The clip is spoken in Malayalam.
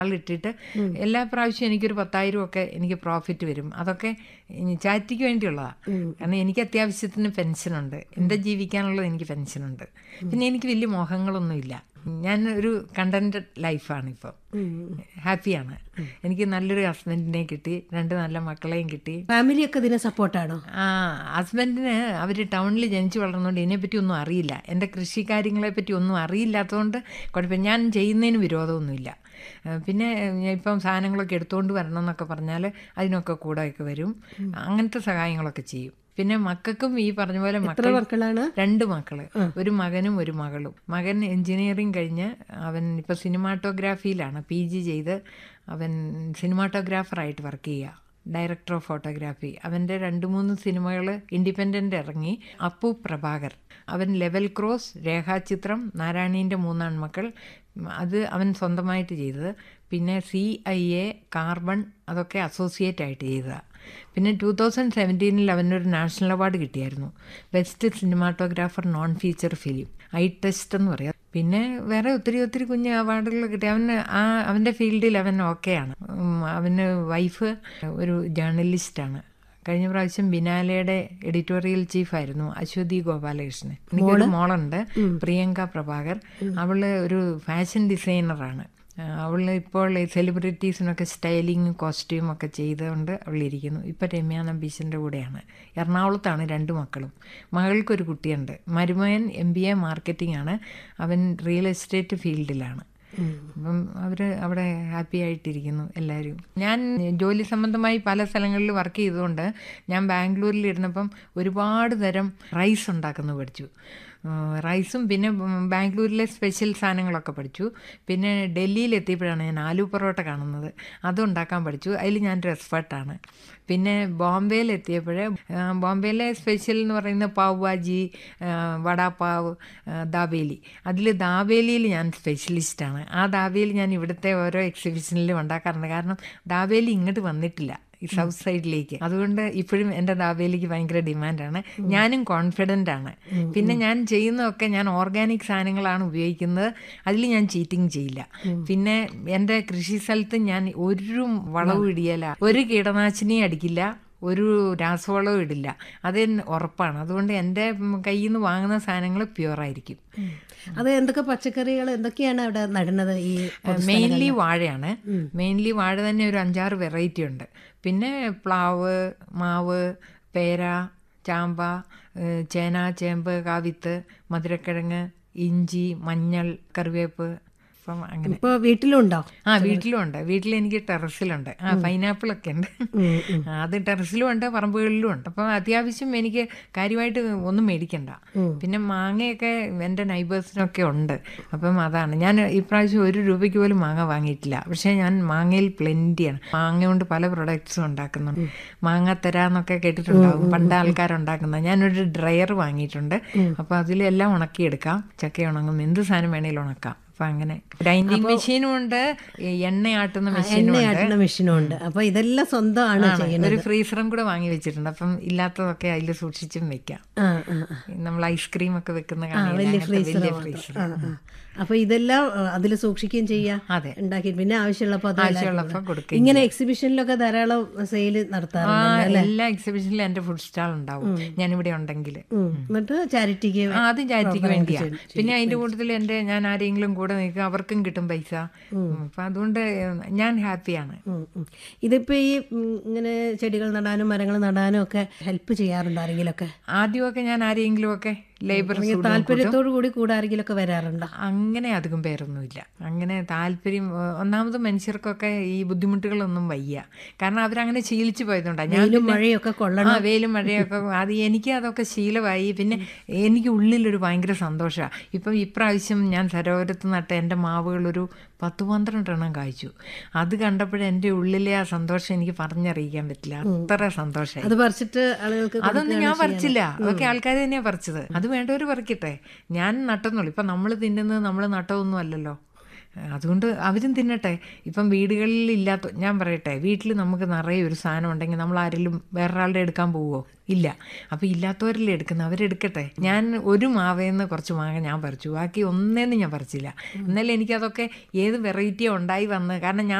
ഇട്ടിട്ട് എല്ലാ പ്രാവശ്യവും എനിക്കൊരു പത്തായിരം ഒക്കെ എനിക്ക് പ്രോഫിറ്റ് വരും അതൊക്കെ ചാരിറ്റിക്ക് വേണ്ടിയുള്ളതാണ് കാരണം എനിക്ക് അത്യാവശ്യത്തിന് പെൻഷനുണ്ട് എൻ്റെ ജീവിക്കാനുള്ളത് എനിക്ക് പെൻഷനുണ്ട് പിന്നെ എനിക്ക് വലിയ മോഹങ്ങളൊന്നുമില്ല ഞാൻ ഒരു കണ്ടന്റഡ് ലൈഫാണ് ഇപ്പോൾ ഹാപ്പിയാണ് എനിക്ക് നല്ലൊരു ഹസ്ബൻഡിനെ കിട്ടി രണ്ട് നല്ല മക്കളെയും കിട്ടി ഫാമിലിയൊക്കെ ഇതിനെ സപ്പോർട്ടാണോ ആ ഹസ്ബൻഡിന് അവർ ടൗണിൽ ജനിച്ചു വളർന്നുകൊണ്ട് ഇതിനെപ്പറ്റി ഒന്നും അറിയില്ല എൻ്റെ കൃഷി കാര്യങ്ങളെ പറ്റി ഒന്നും അറിയില്ലാത്തതുകൊണ്ട് കുഴപ്പം ഞാൻ ചെയ്യുന്നതിന് വിരോധമൊന്നുമില്ല ഏഹ് പിന്നെ ഞാൻ ഇപ്പം സാധനങ്ങളൊക്കെ എടുത്തുകൊണ്ട് വരണം എന്നൊക്കെ പറഞ്ഞാൽ അതിനൊക്കെ കൂടെയൊക്കെ വരും അങ്ങനത്തെ സഹായങ്ങളൊക്കെ ചെയ്യും പിന്നെ മക്കൾക്കും ഈ പറഞ്ഞ പോലെ എത്ര മക്കൾ മക്കളാണ് രണ്ട് മക്കള് ഒരു മകനും ഒരു മകളും മകൻ എഞ്ചിനീയറിംഗ് കഴിഞ്ഞ് അവൻ ഇപ്പൊ സിനിമാറ്റോഗ്രാഫിയിലാണ് പി ജി ചെയ്ത് അവൻ സിനിമാറ്റോഗ്രാഫറായിട്ട് വർക്ക് ചെയ്യുക ഡയറക്ടർ ഓഫ് ഫോട്ടോഗ്രാഫി അവൻ്റെ രണ്ട് മൂന്ന് സിനിമകൾ ഇൻഡിപെൻഡൻ്റ് ഇറങ്ങി അപ്പു പ്രഭാകർ അവൻ ലെവൽ ക്രോസ് രേഖാചിത്രം നാരായണീൻ്റെ മൂന്നാൺമക്കൾ അത് അവൻ സ്വന്തമായിട്ട് ചെയ്തത് പിന്നെ സി ഐ എ കാർബൺ അതൊക്കെ അസോസിയേറ്റ് ആയിട്ട് ചെയ്തതാണ് പിന്നെ ടൂ തൗസൻഡ് സെവൻറ്റീനിൽ അവനൊരു നാഷണൽ അവാർഡ് കിട്ടിയായിരുന്നു best cinematographer non feature film eye test എന്ന് പറയാം പിന്നെ വേറെ ഒത്തിരി ഒത്തിരി കുഞ്ഞ് അവാർഡുകൾ കിട്ടി അവന് ആ അവൻ്റെ ഫീൽഡിൽ അവൻ ഓക്കെയാണ് ഉം, അവന് വൈഫ് ഒരു ജേർണലിസ്റ്റാണ് കഴിഞ്ഞ പ്രാവശ്യം ബിനാലയുടെ എഡിറ്റോറിയൽ ചീഫായിരുന്നു അശ്വതി ഗോപാലകൃഷ്ണൻ എനിക്കൊരു മോളുണ്ട് പ്രിയങ്ക പ്രഭാകർ അവള് ഒരു ഫാഷൻ ഡിസൈനറാണ് അവൾ ഇപ്പോൾ സെലിബ്രിറ്റീസിനൊക്കെ സ്റ്റൈലിങ് കോസ്റ്റ്യൂം ഒക്കെ ചെയ്തുകൊണ്ട് അവളിരിക്കുന്നു ഇപ്പം രമ്യ നമ്പീശൻ്റെ കൂടെയാണ് എറണാകുളത്താണ് രണ്ട് മക്കളും മകൾക്കൊരു കുട്ടിയുണ്ട് മരുമകൻ എം ബി എ മാർക്കറ്റിംഗ് ആണ് അവൻ റിയൽ എസ്റ്റേറ്റ് ഫീൽഡിലാണ് അപ്പം അവർ അവിടെ ഹാപ്പി ആയിട്ടിരിക്കുന്നു എല്ലാവരും ഞാൻ ജോലി സംബന്ധമായി പല സ്ഥലങ്ങളിൽ വർക്ക് ചെയ്തുകൊണ്ട് ഞാൻ ബാംഗ്ലൂരിൽ ഇരുന്നപ്പം ഒരുപാട് തരം റൈസ് ഉണ്ടാക്കുന്നത് പഠിച്ചു ഉം, റൈസും പിന്നെ ഉം, ബാംഗ്ലൂരിലെ സ്പെഷ്യൽ സാധനങ്ങളൊക്കെ പഠിച്ചു പിന്നെ ഡൽഹിയിൽ എത്തിയപ്പോഴാണ് ഞാൻ ആലു പൊറോട്ട കാണുന്നത് അതും ഉണ്ടാക്കാൻ പഠിച്ചു അതിൽ ഞാനൊരു എക്സ്പേർട്ടാണ് പിന്നെ ബോംബെയിൽ എത്തിയപ്പോഴേ ബോംബെയിലെ സ്പെഷ്യൽ എന്ന് പറയുന്നത് പാവ് ഭാജി ആ, വടാപ്പാവ് ആ, ദാബേലി അതിൽ ദാബേലിയിൽ ഞാൻ സ്പെഷ്യലിസ്റ്റാണ് ആ ദാബേലി ഞാൻ ഇവിടുത്തെ ഓരോ എക്സിബിഷനിലും ഉണ്ടാക്കാറുണ്ട് കാരണം ദാബേലി ഇങ്ങോട്ട് വന്നിട്ടില്ല ഈ സൗത്ത് സൈഡിലേക്ക് അതുകൊണ്ട് ഇപ്പോഴും എൻ്റെ ദാബേലിക്ക് ഭയങ്കര ഡിമാൻഡാണ് ഞാനും കോൺഫിഡൻ്റ് ആണ് പിന്നെ ഞാൻ ചെയ്യുന്നതൊക്കെ ഞാൻ ഓർഗാനിക് സാധനങ്ങളാണ് ഉപയോഗിക്കുന്നത് അതിൽ ഞാൻ ചീറ്റിംഗ് ചെയ്യില്ല പിന്നെ എൻ്റെ കൃഷി സ്ഥലത്ത് ഞാൻ ഒരു വളവും ഇടിയല ഒരു കീടനാശിനി അടിക്കില്ല ഒരു രാസവളവും ഇടില്ല അത് ഉറപ്പാണ് അതുകൊണ്ട് എൻ്റെ കയ്യിൽ നിന്ന് വാങ്ങുന്ന സാധനങ്ങൾ പ്യുവറായിരിക്കും അത് എന്തൊക്കെ പച്ചക്കറികൾ എന്തൊക്കെയാണ് അവിടെ നടുന്നത് ഈ മെയിൻലി വാഴയാണ് മെയിൻലി വാഴ തന്നെ ഒരു അഞ്ചാറ് വെറൈറ്റി ഉണ്ട് പിന്നെ പ്ലാവ് മാവ് പേര ചാമ്പ ഏഹ് ചേന ചേമ്പ് കാവിത്ത് മധുരക്കിഴങ്ങ് ഇഞ്ചി മഞ്ഞൾ കറിവേപ്പ് അപ്പം അങ്ങനെ ഇപ്പൊ വീട്ടിലും ഉണ്ടോ ആ വീട്ടിലും ഉണ്ട് വീട്ടിൽ എനിക്ക് ടെറസിലുണ്ട് ആ പൈനാപ്പിൾ ഒക്കെ ഉണ്ട് ആ, അത് ടെറസിലും ഉണ്ട് പറമ്പുകളിലും ഉണ്ട് അപ്പം അത്യാവശ്യം എനിക്ക് കാര്യമായിട്ട് ഒന്നും മേടിക്കണ്ട പിന്നെ മാങ്ങയൊക്കെ എൻ്റെ നൈബേഴ്സിനൊക്കെ ഉണ്ട് അപ്പം അതാണ് ഞാൻ ഇപ്രാവശ്യം ഒരു രൂപയ്ക്ക് പോലും മാങ്ങ വാങ്ങിയിട്ടില്ല പക്ഷേ ഞാൻ മാങ്ങയിൽ പ്ലെൻറ്റിയാണ് മാങ്ങ കൊണ്ട് പല പ്രൊഡക്ട്സും ഉണ്ടാക്കുന്നുണ്ട് മാങ്ങ തരാന്നൊക്കെ കേട്ടിട്ടുണ്ടാവും പണ്ട് ആൾക്കാരുണ്ടാക്കുന്ന ഞാനൊരു ഡ്രയർ വാങ്ങിയിട്ടുണ്ട് അപ്പോൾ അതിലെല്ലാം ഉണക്കിയെടുക്കാം ചക്ക ഉണങ്ങും എന്ത് സാധനം വേണേലും ഉണക്കാം അപ്പം അങ്ങനെ ഗ്രൈൻഡിങ് മെഷീനും ഉണ്ട് ഈ എണ്ണയാട്ടുന്ന മെഷീനും ഉണ്ട് എണ്ണയാട്ടുന്ന മെഷീനും ഉണ്ട് അപ്പൊ ഇതെല്ലാം സ്വന്തമാണ് ആണ്. ചെയ്യുന്നത് ഒരു ഫ്രീസറും കൂടെ വാങ്ങി വെച്ചിട്ടുണ്ട് അപ്പം ഇല്ലാത്തതൊക്കെ അതിൽ സൂക്ഷിച്ചും വെക്കാം ആ ആ ആ. നമ്മൾ ഐസ്ക്രീം ഒക്കെ വെക്കുന്ന ആ കാണില്ലേ, വലിയ അങ്ങനത്തെ ഫ്രീസർ വലിയ ഫ്രീസർ ആ ആ അപ്പൊ ഇതെല്ലാം അതിൽ സൂക്ഷിക്കുകയും ചെയ്യാം അതെ ഉണ്ടാക്കി പിന്നെ ആവശ്യമുള്ളപ്പോ അത് ആവശ്യമുള്ളപ്പോൾ എല്ലാവർക്കും കൊടുക്കുകയും ഇങ്ങനെ എക്സിബിഷനിലൊക്കെ ധാരാളം സെയിൽ ആ നടത്താറുണ്ട് എല്ലാ എക്സിബിഷനിലും എൻ്റെ ഫുഡ് സ്റ്റാൾ ഉണ്ടാവും ഞാനിവിടെ ഉണ്ടെങ്കിൽ ഉം. എന്നിട്ട് ചാരിറ്റിക്ക് ആ അത് ചാരിറ്റിക്ക് വേണ്ടിയാ പിന്നെ അതിന്റെ കൂട്ടത്തിൽ എൻ്റെ ഞാൻ ആരെങ്കിലും കൂടെ നിൽക്കുക അവർക്കും കിട്ടും പൈസ അപ്പം അതുകൊണ്ട് ഞാൻ ഹാപ്പിയാണ് ഉം, ഉം. ഇതിപ്പോ ഈ ഉം, ഇങ്ങനെ ചെടികൾ നടാനും മരങ്ങൾ നടാനും ഒക്കെ ഹെൽപ്പ് ചെയ്യാറുണ്ട് ആരെങ്കിലുമൊക്കെ ആദ്യമൊക്കെ ഞാൻ ആരെങ്കിലും ഒക്കെ ലേബർ താല്പര്യത്തോടു കൂടി കൂടെ ആരെങ്കിലും ഒക്കെ വരാറുണ്ടോ അങ്ങനെ അധികം പേരൊന്നുമില്ല അങ്ങനെ താല്പര്യം ഏഹ്, ഒന്നാമത് മനുഷ്യർക്കൊക്കെ ഈ ബുദ്ധിമുട്ടുകളൊന്നും വയ്യ കാരണം അവരങ്ങനെ ശീലിച്ചു പോയതുകൊണ്ടാണ് ഞാൻ വെയിലും പിന്നെ- മഴയൊക്കെ കൊള്ളണം ആ വെയിലും മഴയൊക്കെ അത് എനിക്ക് അതൊക്കെ ശീലമായി പിന്നെ എനിക്ക് ഉള്ളിലൊരു ഭയങ്കര സന്തോഷമാണ് ഇപ്പം ഇപ്രാവശ്യം ഞാൻ സരോവരത്ത് നട്ട എൻ്റെ മാവുകൾ ഒരു പത്ത് പന്ത്രണ്ടെണ്ണം കായ്ച്ചു അത് കണ്ടപ്പോഴേ എൻ്റെ ഉള്ളിലെ ആ സന്തോഷം എനിക്ക് പറഞ്ഞറിയിക്കാൻ പറ്റില്ല അത്ര സന്തോഷമായി അത് പറിച്ചിട്ട് ആളുകൾക്ക് അതൊന്നും ഞാൻ പറിച്ചില്ല അതൊക്കെ ആൾക്കാർ തന്നെയാ പറിച്ചത് അത് വേണ്ടവർ പറിക്കട്ടെ ഞാൻ നട്ടെന്നുള്ളൂ ഇപ്പം നമ്മൾ തിന്നുന്നത് നമ്മൾ നട്ടതൊന്നും അല്ലല്ലോ അതുകൊണ്ട് അവരും തിന്നട്ടെ ഇപ്പം വീടുകളിൽ ഇല്ലാത്ത ഞാൻ പറയട്ടെ വീട്ടിൽ നമുക്ക് നിറയെ ഒരു സാധനം ഉണ്ടെങ്കിൽ നമ്മൾ ആരെങ്കിലും വേറൊരാളുടെ എടുക്കാൻ പോവുമോ ഇല്ല അപ്പോൾ ഇല്ലാത്തവരല്ലേ എടുക്കുന്നത് അവരെടുക്കട്ടെ ഞാൻ ഒരു മാവേന്ന് കുറച്ച് മാങ്ങ ഞാൻ പറിച്ചു ബാക്കി ഒന്നേന്ന് ഞാൻ പറിച്ചില്ല എന്നാലും എനിക്കതൊക്കെ ഏത് വെറൈറ്റിയാണ് ഉണ്ടായി വന്ന് കാരണം ഞാൻ